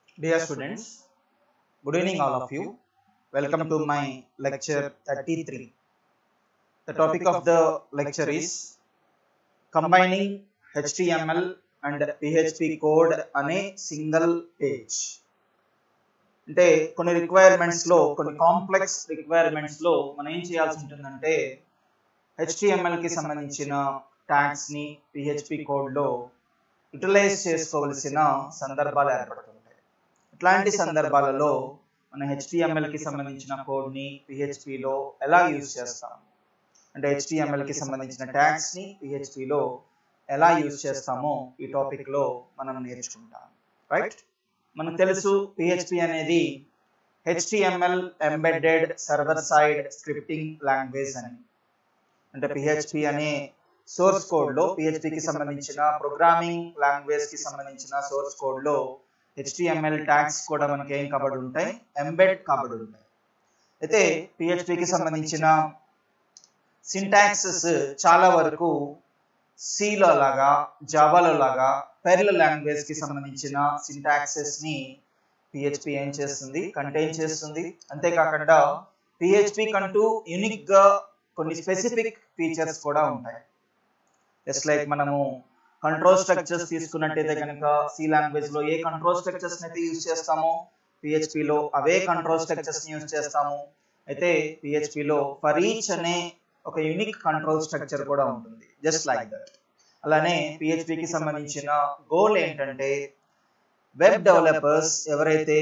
Dear students, good evening all of you. Welcome to my lecture 33. The topic of the lecture is combining HTML and PHP code on a single page. అంటే కొన్ని requirements లో కొన్ని complex requirements లో మనం ఏం చేయాల్సి ఉంటుందంటే HTML కి సంబంధించిన ట్యాగ్స్ ని పిహెచ్పి కోడ్ లో యూటిలైజ్ చేసుకోవలసిన సందర్భాలు ఏర్పడుతుంటాయి ఇట్లాంటి సందర్భాలలో మన HTML కి సంబంధించిన కోడ్ ని PHP లో ఎలా యూజ్ చేస్తాం అంటే HTML కి సంబంధించిన ట్యాగ్స్ ని PHP లో ఎలా యూజ్ చేస్తామో ఈ టాపిక్ లో మనం నేర్చుకుంటాం రైట్ మనకు తెలుసు పిహెచ్పి అనేది HTML embedded server side scripting language అని అంటే పిహెచ్పి అనే సోర్స్ కోడ్ లో పిహెచ్పికి సంబంధించిన ప్రోగ్రామింగ్ లాంగ్వేజ్ కి సంబంధించిన సోర్స్ కోడ్ లో హెచ్టిఎంఎల్ ట్యాగ్స్ కూడా మనకి ఏం కాబడి ఉంటాయి ఎంబెడ్ కాబడి ఉంటాయి అయితే పిహెచ్పికి సంబంధించిన సింటాక్సెస్ చాలా వరకు సిలో లాగా జావాలో లాగా పెర్ల్ లాంగ్వేజ్ కి సంబంధించిన సింటాక్సెస్ ని పిహెచ్పి ఏం చేస్తుంది కంటైన్ చేస్తుంది అంతేకాకుండా పిహెచ్పి కంటూ యూనిక్ గా కొన్ని స్పెసిఫిక్ ఫీచర్స్ కూడా ఉంటాయి జస్ట్ లైక్ మనము కంట్రోల్ స్ట్రక్చర్స్ తీసుకున్నట్టయితే కనుక సి లాంగ్వేజ్ లో ఏ కంట్రోల్ స్ట్రక్చర్స్ అయితే యూజ్ చేస్తామో PHP లో అవే కంట్రోల్ స్ట్రక్చర్స్ ని యూజ్ చేస్తాము అయితే PHP లో ఫర్ ఈచ్ అనే ఒక యూనిక్ కంట్రోల్ స్ట్రక్చర్ కూడా ఉంటుంది జస్ట్ లైక్ దట్ అలానే PHP కి సంబంధించిన గోల్ ఏంటంటే వెబ్ డెవలపర్స్ ఎవరైతే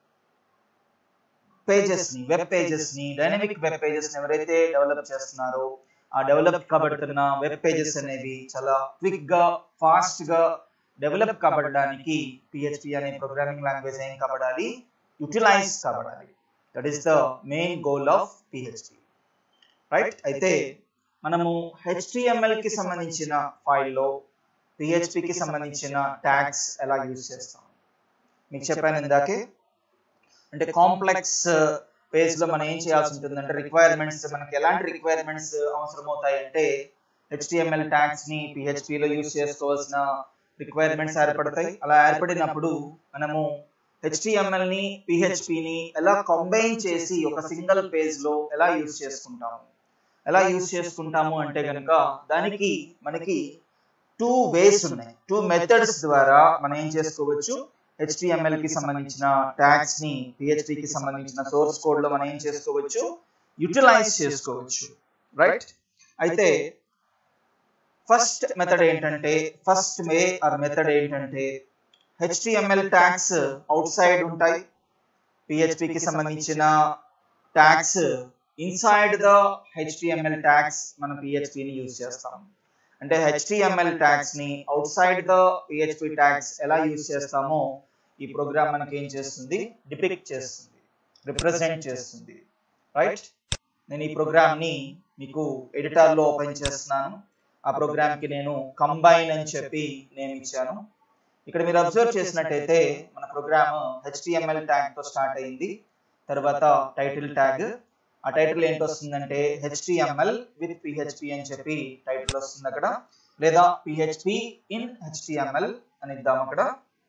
పేజెస్ ని వెబ్ పేజెస్ ని డైనమిక్ వెబ్ పేజెస్ ని ఎవరైతే డెవలప్ చేస్తున్నారో ఆ డెవలప్ కాబడుతున్న వెబ్ పేజెస్ అనేవి చాలా క్విక్ గా ఫాస్ట్ గా డెవలప్ కాబడడానికి పిహెచ్పి అనే ప్రోగ్రామింగ్ లాంగ్వేజ్ ఏం కాబడాలి యూటిలైజ్ కాబడాలి that is the main goal of PHP right అయితే మనము హెచ్టిఎంఎల్ కి సంబంధించిన ఫైల్లో పిహెచ్పికి సంబంధించిన ట్యాగ్స్ ఎలా యూజ్ చేస్తాం మీకు చెప్పాను ఇందాకే అంటే కాంప్లెక్స్ పేజ్ లో మనం ఏం చేయాల్సి ఉంటుంది అంటే రిక్వైర్మెంట్స్ మనకి ఎలాంటి రిక్వైర్మెంట్స్ అవసరం అవుతాయి అంటే హెచ్టిఎంఎల్ ట్యాగ్స్ ని PHP లో యూజ్ చేసుకోవాల్సిన రిక్వైర్మెంట్స్ ఏర్పడతాయి అలా ఏర్పడినప్పుడు మనము హెచ్టిఎంఎల్ ని PHP ని ఎలా కంబైన్ చేసి ఒక సింగిల్ పేజ్ లో ఎలా యూజ్ చేసుకుంటాము ఎలా యూజ్ చేసుకుంటాము అంటే కనుక దానికి మనకి టూ వేస్ ఉన్నాయి టూ మెథడ్స్ ద్వారా మనం ఏం చేసుకోవచ్చు హెచ్టిఎంఎల్ కి సంబంధించిన ట్యాగ్స్ ని PHP కి సంబంధించిన సోర్స్ కోడ్ లో మనం ఏం చేసుకోవచ్చు యూటిలైజ్ చేసుకోవచ్చు రైట్ అయితే ఫస్ట్ మెథడ్ ఏంటంటే ఫస్ట్ వే ఆర్ మెథడ్ ఏంటంటే హెచ్టిఎంఎల్ ట్యాగ్స్ అవుట్ సైడ్ ఉంటాయి PHP కి సంబంధించిన tags inside the HTML tags మనం PHP ని యూజ్ చేస్తాం అంటే హెచ్టిఎంఎల్ ట్యాగ్స్ ని outside the PHP tags ఎలా యూజ్ చేస్తామో ఈ ప్రోగ్రామ్ మనకి ఏం చేస్తుంది డిపిక్ట్ చేస్తుంది రిప్రజెంట్ చేస్తుంది రైట్ నేను ఈ ప్రోగ్రామ్ ని మీకు ఎడిటర్ లో ఓపెన్ చేస్తున్నాను ఆ ప్రోగ్రామ్ కి నేను కంబైన్ అని చెప్పి నేను ఇచ్చాను ఇక్కడ మీరు అబ్జర్వ్ చేసినట్టయితే మన ప్రోగ్రామ్ హెచ్టిఎంఎల్ ట్యాగ్ తో స్టార్ట్ అయింది తర్వాత టైటిల్ ట్యాగ్ ఆ టైటిల్ ఏంటి వస్తుందంటే హెచ్టిఎంఎల్ విత్ పిహెచ్పి అని చెప్పి టైటిల్ వస్తుంది అక్కడ లేదా పిహెచ్పి ఇన్ హెచ్టిఎంఎల్ అని ఇద్దాం అక్కడ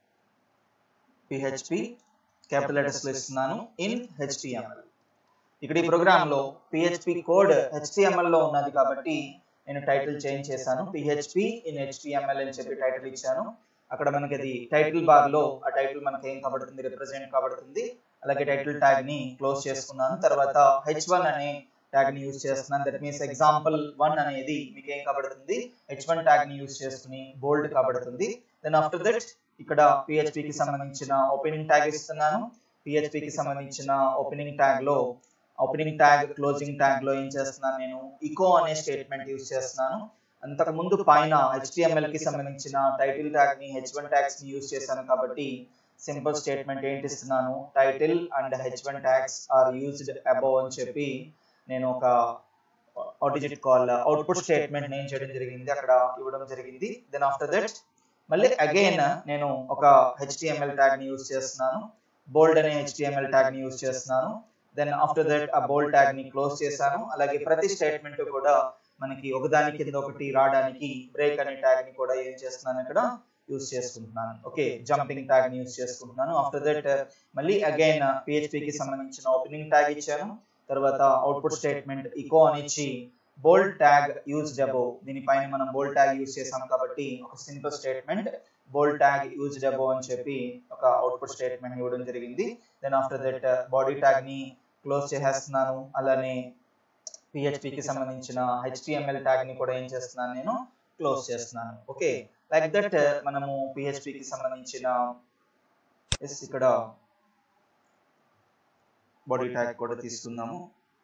పిహెచ్పి క్యాపిటల్ లెటర్స్ లో ఇస్తున్నాను ఇన్ హెచ్టిఎంఎల్ ఇక్కడ ఈ ప్రోగ్రామ్ లో పిహెచ్పి కోడ్ హెచ్టిఎంఎల్ లో ఉన్నది కాబట్టి నేను టైటిల్ చేంజ్ చేశాను పిహెచ్పి ఇన్ హెచ్టిఎంఎల్ అని చెప్పి టైటిల్ ఇచ్చాను అక్కడ మనకి అది టైటిల్ బార్ లో ఆ టైటిల్ మనకి ఏం కాబడుతుంది రిప్రజెంట్ కాబడుతుంది అలాగే టైటిల్ ట్యాగ్ ని క్లోజ్ చేసుకున్నాను తర్వాత హెచ్ వన్ అనే ట్యాగ్ ని యూజ్ చేస్తున్నాను దట్ మీన్స్ ఎగ్జాంపుల్ వన్ అనేది మీకు ఏం కాబడుతుంది హెచ్ వన్ ట్యాగ్ ని యూజ్ చేసుకుని బోల్డ్ కాబడుతుంది దెన్ ఆఫ్టర్ దట్ ఇక్కడ PHP కి సంబంధించిన ఓపెనింగ్ ట్యాగ్ ఇస్తున్నాను PHP కి సంబంధించిన ఓపెనింగ్ ట్యాగ్ లో ఓపెనింగ్ ట్యాగ్ క్లోజింగ్ ట్యాగ్ లో ఏం చేస్తున్నాను నేను ఇకో అనే స్టేట్మెంట్ యూజ్ చేస్తున్నాను అంతకు ముందు పైన హెచ్టిఎంఎల్ కి సంబంధించిన టైటిల్ ట్యాగ్ ని హెచ్ వన్ ట్యాగ్స్ ని యూజ్ చేశాను కాబట్టి సింపుల్ స్టేట్మెంట్ ఏంటి ఇస్తున్నాను title and H one tags are used above అని చెప్పి నేను ఒక ఆటిజిట్ కాల్ అవుట్పుట్ స్టేట్మెంట్ నేను చేయడం జరిగింది అక్కడ ఇవ్వడం జరిగింది దెన్ ఆఫ్టర్ దట్ మళ్ళీ అగైన్ నేను ఒక హెచ్టిఎంఎల్ ట్యాగ్ ని యూజ్ చేస్తున్నాను బోల్డ్ అనే హెచ్టిఎంఎల్ ట్యాగ్ ని యూజ్ చేస్తున్నాను దెన్ ఆఫ్టర్ దట్ ఆ బోల్డ్ ట్యాగ్ ని క్లోజ్ చేశాను అలాగే ప్రతి స్టేట్మెంట్ కూడా మనకి ఒకదాని కింద ఒకటి రావడానికి బ్రేక్ అనే ట్యాగ్ ని కూడా ఏం చేస్తున్నాను ఇక్కడ యూస్ చేసుకుంటున్నాను ఓకే జంపింగ్ ట్యాగ్ ని యూస్ చేసుకుంటున్నాను ఆఫ్టర్ దట్ మళ్ళీ అగైన్ కి సంబంధించిన ఓపెనింగ్ ట్యాగ్ ఇచ్చాను తర్వాత అవుట్పుట్ స్టేట్మెంట్ ఇకో అని ఇచ్చి బోల్డ్ ట్యాగ్ యూజ్ డబో దీనిపైన మనం బోల్డ్ ట్యాగ్ యూజ్ చేసాం కాబట్టి ఒక simple statement bold tag use డబో అని చెప్పి ఒక అవుట్పుట్ స్టేట్మెంట్ ఇవ్వడం జరిగింది then after that body tag ని క్లోజ్ చేసేస్తున్నాను అలానే కి సంబంధించిన హెచ్టిఎంఎల్ ట్యాగ్ ని కూడా ఏం చేస్తున్నాను నేను క్లోజ్ చేస్తున్నాను ఓకే లైక్ దట్ మనము కి సంబంధించిన ఎస్ ఇక్కడ బాడీ ట్యాగ్ కూడా తీసుకుందాము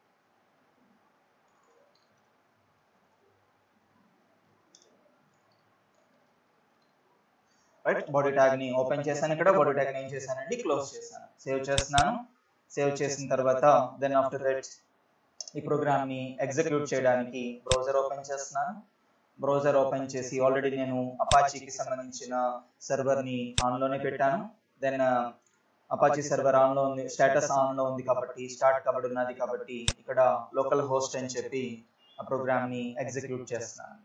రైట్ బాడీ ట్యాగ్ ని ఓపెన్ చేశాను ఇక్కడ బాడీ ట్యాగ్ ని ఏం చేశానండి క్లోజ్ చేశాను సేవ్ చేస్తున్నాను సేవ్ చేసిన తర్వాత దెన్ ఆఫ్టర్ దట్ ఈ ప్రోగ్రామ్ ని ఎగ్జిక్యూట్ చేయడానికి బ్రౌజర్ ఓపెన్ చేస్తున్నాను బ్రౌజర్ ఓపెన్ చేసి ఆల్రెడీ నేను అపాచీకి సంబంధించిన సర్వర్ ని ఆన్ లోనే పెట్టాను దెన్ అపాచీ సర్వర్ ఆన్ లో ఉంది స్టేటస్ ఆన్ లో ఉంది కాబట్టి స్టార్ట్ కాబట్టి ఉన్నది కాబట్టి ఇక్కడ లోకల్ హోస్ట్ అని చెప్పి ఆ ప్రోగ్రామ్ ని ఎగ్జిక్యూట్ చేస్తున్నాను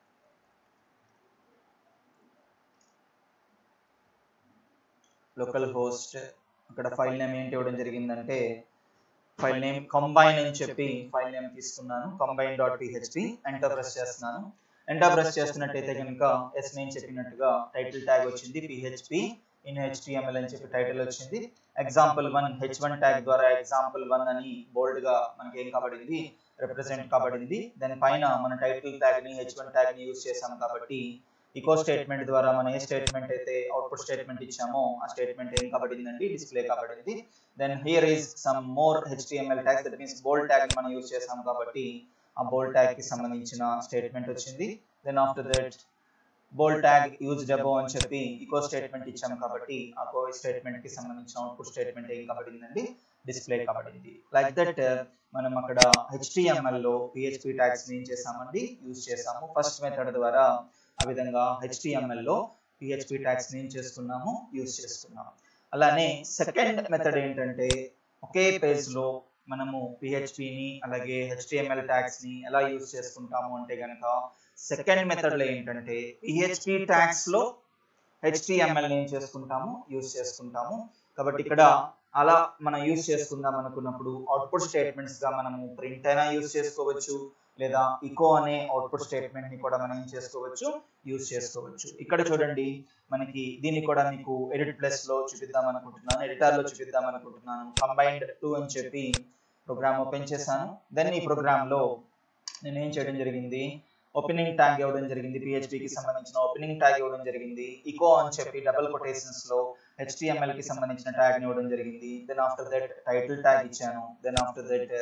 లోకల్ హోస్ట్ ఇక్కడ ఫైల్ నేమ్ ఏంటి ఇవ్వడం జరిగిందంటే ఫైల్ నేమ్ కంబైన్ అని చెప్పి ఫైల్ నేమ్ తీసుకున్నాను combine dot PHP enter press చేస్తున్నాను ఎంటర్ ప్రెస్ చేస్తున్నట్టయితే కనుక ఎస్ నేను చెప్పినట్టుగా టైటిల్ ట్యాగ్ వచ్చింది పిహెచ్పి ఇన్ హెచ్టిఎంఎల్ అని చెప్పి టైటిల్ వచ్చింది example one H one tag ద్వారా ఎగ్జాంపుల్ వన్ అని బోల్డ్ గా మనకి ఏం కాబడింది రిప్రజెంట్ కాబడింది దాని పైన మన టైటిల్ ట్యాగ్ ని హెచ్ వన్ ట్యాగ్ ని యూజ్ చేసాం కాబట్టి ఇకో స్టేట్మెంట్ ద్వారా మనం ఏ స్టేట్మెంట్ అయితే అవుట్పుట్ స్టేట్మెంట్ ఇచ్చామో ఆ స్టేట్మెంట్ ఏం కాబడిందండి డిస్ప్లే కాబడింది then here is some more HTML tags that means bold tag మనం యూజ్ చేసాం కాబట్టి ఆ బోల్డ్ ట్యాగ్ కి సంబంధించిన స్టేట్మెంట్ వచ్చింది then after that bold tag use డబో అని చెప్పి ఇకో స్టేట్మెంట్ ఇచ్చాం కాబట్టి ఆ కో స్టేట్మెంట్ కి సంబంధించిన అవుట్పుట్ స్టేట్మెంట్ ఏం కాబడిందండి డిస్ప్లే కాబడింది లైక్ దట్ మనం అక్కడ హెచ్టిఎంఎల్ లో పిహెచ్పి ట్యాగ్స్ ఏం చేసామండి యూజ్ చేసాము ఫస్ట్ మెథడ్ ద్వారా ఆ విధంగా హెచ్టిఎంఎల్ లో పిహెచ్పి ట్యాగ్స్ ఏం చేసుకున్నాము యూజ్ చేసుకున్నాము అలానే సెకండ్ మెథడ్ ఏంటంటే ఒకే పేజ్ లో మనము పిహెచ్పిని అలాగే హెచ్టిఎంఎల్ ట్యాగ్స్ ని ఎలా యూజ్ చేసుకుంటాము అంటే గనక సెకండ్ మెథడ్ లో ఏంటంటే పిహెచ్పి ట్యాగ్స్ లో హెచ్టిఎంఎల్ ఏం చేసుకుంటాము యూజ్ చేసుకుంటాము కాబట్టి ఇక్కడ అలా మనం యూజ్ చేసుకుందాం అనుకున్నప్పుడు అవుట్పుట్ స్టేట్మెంట్స్ గా మనము ప్రింట్ అయినా యూజ్ చేసుకోవచ్చు లేదా ఇకో అనే అవుట్పుట్ స్టేట్మెంట్ ని కూడా మనం ఏం చేసుకోవచ్చు యూజ్ చేసుకోవచ్చు ఇక్కడ చూడండి మనకి దీన్ని కూడా మీకు ఎడిట్ ప్లస్ లో చూపిద్దాం అనుకుంటున్నాను ఎడిటర్ లో చూపిద్దాం అనుకుంటున్నాను కంబైన్డ్ టూ అని చెప్పి ప్రోగ్రామ్ ఓపెన్ చేశాను దెన్ ఈ ప్రోగ్రామ్ లో నేను ఏం చేయడం జరిగింది ఓపెనింగ్ ట్యాగ్ ఇవ్వడం జరిగింది PHP కి సంబంధించిన ఓపెనింగ్ ట్యాగ్ ఇవ్వడం జరిగింది ఇకో అని చెప్పి డబుల్ కొటేషన్స్ లో హెచ్టిఎంఎల్ కి సంబంధించిన ట్యాగ్ ని ఇవ్వడం జరిగింది then after that title tag ఇచ్చాను then after that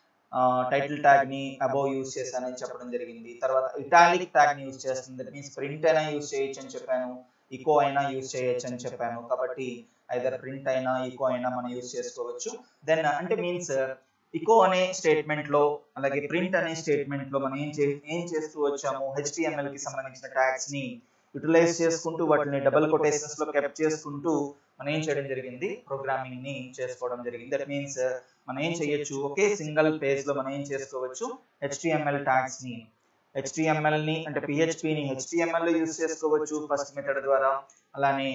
title tag ని అబౌవ్ యూజ్ చేశానని చెప్పడం జరిగింది తర్వాత ఇటాలిక్ ట్యాగ్ ని యూజ్ చేస్తుంది దట్ మీన్స్ ప్రింట్ అయినా యూజ్ చేయొచ్చు అని చెప్పాను ఇకో అయినా యూజ్ చేయొచ్చు అని చెప్పాను కాబట్టి ఐదర్ ప్రింట్ అయినా ఇకో అయినా మనం యూజ్ చేసుకోవచ్చు దెన్ అంటే మీన్స్ ఇకో అనే స్టేట్మెంట్ లో అలాగే ప్రింట్ అనే స్టేట్మెంట్ లో మనం ఏం చే ఏం చేస్తూ వచ్చాము హెచ్టిఎంఎల్ కి సంబంధించిన ట్యాగ్స్ ని యూటిలైజ్ చేసుకుంటూ వాటిని డబుల్ కొటేషన్స్ లో కెప్ చేసుకుంటూ మనం ఏం చేయడం జరిగింది ప్రోగ్రామింగ్ ని చేసుకోవడం జరిగింది దట్ మీన్స్ మనం ఏం చేయొచ్చు ఒకే సింగిల్ పేజ్ లో మనం ఏం చేసుకోవచ్చు హెచ్టిఎంఎల్ ట్యాగ్స్ ని హెచ్టిఎంఎల్ ని అంటే పిహెచ్పి ని హెచ్టిఎంఎల్ లో యూజ్ చేసుకోవచ్చు ఫస్ట్ మెథడ్ ద్వారా అలానే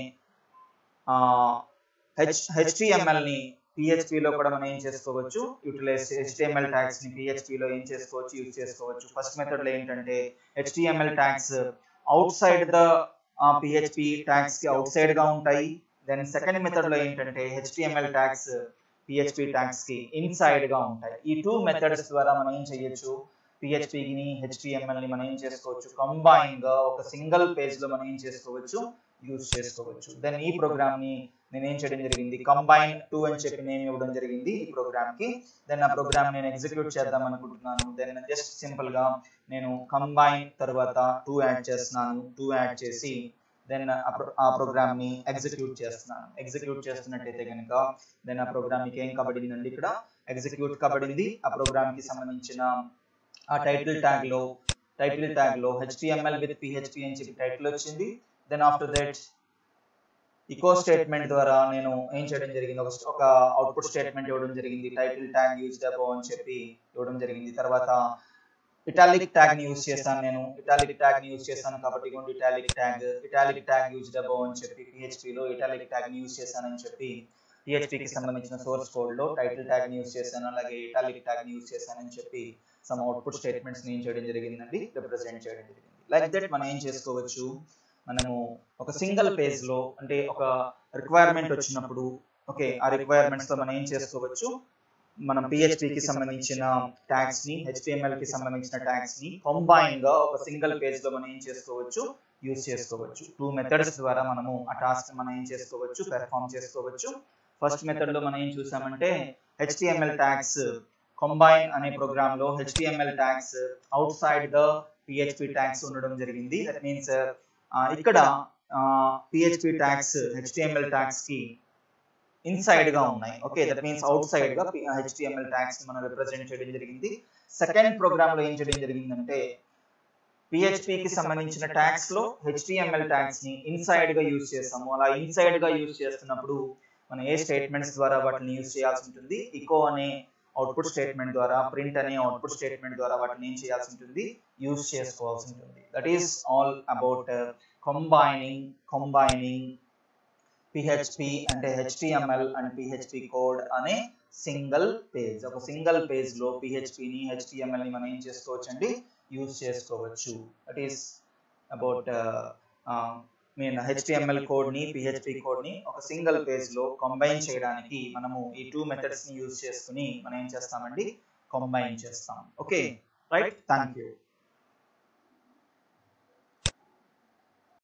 హెచ్ హెచ్టిఎంఎల్ ని పిహెచ్పి లో కూడా మనం ఏం చేసుకోవచ్చు యూటిలైజ్ హెచ్టిఎంఎల్ ట్యాగ్స్ ని పిహెచ్పి లో ఏం చేసుకోవచ్చు యూజ్ చేసుకోవచ్చు ఫస్ట్ మెథడ్ లో ఏంటంటే HTML tags outside the PHP tags కి అవుట్ సైడ్ గా ఉంటాయి దెన్ సెకండ్ మెథడ్ లో ఏంటంటే హెచ్టిఎంఎల్ ట్యాగ్స్ పిహెచ్పి ట్యాగ్స్ కి ఇన్సైడ్ గా ఉంటాయి ఈ టూ మెథడ్స్ ద్వారా మనం ఏం చేయొచ్చు PHP ని హెచ్టిఎంఎల్ ని మనం ఏం చేసుకోవచ్చు కంబైన్ గా ఒక సింగిల్ పేజ్ లో మనం ఏం చేసుకోవచ్చు యూజ్ చేసుకోవచ్చు దెన్ ఈ ప్రోగ్రామ్ ని నేను ఏం చేయడం జరిగింది కంబైన్ టూ అని చెప్పి నేమ్ ఇవ్వడం జరిగింది ఈ ప్రోగ్రామ్ కి దెన్ ఆ ప్రోగ్రామ్ నేను ఎగ్జిక్యూట్ చేద్దాం అనుకుంటున్నాను దెన్ జస్ట్ సింపుల్ గా నేను కంబైన్ తర్వాత టూ యాడ్ చేస్తున్నాను టూ యాడ్ చేసి దెన్ ఆ ప్రోగ్రామ్ ని ఎగ్జిక్యూట్ చేస్తున్నాను ఎగ్జిక్యూట్ చేస్తున్నట్టయితే కనుక దెన్ ఆ ప్రోగ్రామ్ కి ఏం కబడిందండి ఇక్కడ ఎగ్జిక్యూట్ కబడింది ఆ ప్రోగ్రామ్ కి సంబంధించిన ఆ టైటిల్ ట్యాగ్ లో టైటిల్ ట్యాగ్ లో హెచ్టిఎంఎల్ విత్ పిహెచ్పి అని చెప్పి టైటిల్ వచ్చింది then after that echo statement ద్వారా నేను ఏం చేయడం జరిగింది ఒక ఒక అవుట్పుట్ స్టేట్మెంట్ ఇవ్వడం జరిగింది టైటిల్ ట్యాగ్ యూజ్ అబో అని చెప్పి ఇవ్వడం జరిగింది తర్వాత ఇటాలిక్ ట్యాగ్ ని యూజ్ చేస్తాను నేను ఇటాలిక్ ట్యాగ్ ని యూజ్ చేస్తాను కాబట్టి ఇగోండి italic tag italic tag use డబో అని చెప్పి PHP లో ఇటాలిక్ ట్యాగ్ ని యూజ్ చేస్తానని చెప్పి PHP కి సంబంధించిన సోర్స్ కోడ్ లో టైటిల్ ట్యాగ్ ని యూజ్ చేశాను అలాగే ఇటాలిక్ ట్యాగ్ ని యూజ్ చేశానని చెప్పి సమ్ అవుట్పుట్ స్టేట్మెంట్స్ ని ఏం చేయడం జరిగిందండి రిప్రజెంట్ చేయడం జరిగింది లైక్ దట్ మనం ఏం చేసుకోవచ్చు మనము ఒక సింగిల్ పేజ్ లో అంటే ఒక రిక్వైర్మెంట్ వచ్చినప్పుడు ఓకే ఆ రిక్వైర్మెంట్స్ లో మనం ఏం చేసుకోవచ్చు మనం PHP కి సంబంధించిన ట్యాగ్స్ ని HTML కి సంబంధించిన ట్యాగ్స్ ని కంబైన్ గా ఒక సింగిల్ పేజ్ లో మనం ఏం చేసుకోవచ్చు యూజ్ చేసుకోవచ్చు టూ మెథడ్స్ ద్వారా మనము ఆ టాస్క్ మనం ఏం చేసుకోవచ్చు పెర్ఫామ్ చేసుకోవచ్చు ఫస్ట్ మెథడ్ లో మనం ఏం చూసామంటే HTML ట్యాగ్స్ కంబైన్ అనే ప్రోగ్రామ్ లో HTML tags outside the PHP tags ఉండడం జరిగింది దట్ మీన్స్ ఇక్కడ PHP ట్యాగ్స్ HTML ట్యాగ్స్ కి ఇన్సైడ్ గా ఉన్నాయి okay that means outside గా హెచ్టిఎంఎల్ ట్యాగ్స్ మనం రిప్రజెంట్ చేయడం జరిగింది సెకండ్ ప్రోగ్రామ్ లో ఏం చేయడం జరిగిందంటే PHP కి సంబంధించిన ట్యాగ్స్ లో హెచ్టిఎంఎల్ ట్యాగ్స్ ని ఇన్సైడ్ గా యూజ్ చేస్తాము అలా ఇన్సైడ్ గా యూజ్ చేస్తున్నప్పుడు మనం ఏ స్టేట్మెంట్స్ ద్వారా వాటిని యూజ్ చేయాల్సి ఉంటుంది ఇకో అనే అవుట్పుట్ స్టేట్మెంట్ ద్వారా ప్రింట్ అనే అవుట్పుట్ స్టేట్మెంట్ ద్వారా వాటిని ఏం చేయాల్సి ఉంటుంది యూజ్ చేసుకోవాల్సి ఉంటుంది that is all about combining combining PHP అంటే హెచ్టిఎంఎల్ అండ్ పిహెచ్పి కోడ్ అనే సింగిల్ పేజ్ ఒక సింగిల్ పేజ్ లో పిహెచ్పిని హెచ్టిఎంఎల్ ని మనం ఏం చేసుకోవచ్చు అండి యూజ్ చేసుకోవచ్చు that is about mean HTML code ని పిహెచ్పి కోడ్ ని ఒక సింగిల్ పేజ్ లో కంబైన్ చేయడానికి మనము ఈ టూ మెథడ్స్ ని యూజ్ చేసుకుని మనం ఏం చేస్తామండి కంబైన్ చేస్తాం ఓకే రైట్ థ్యాంక్ యూ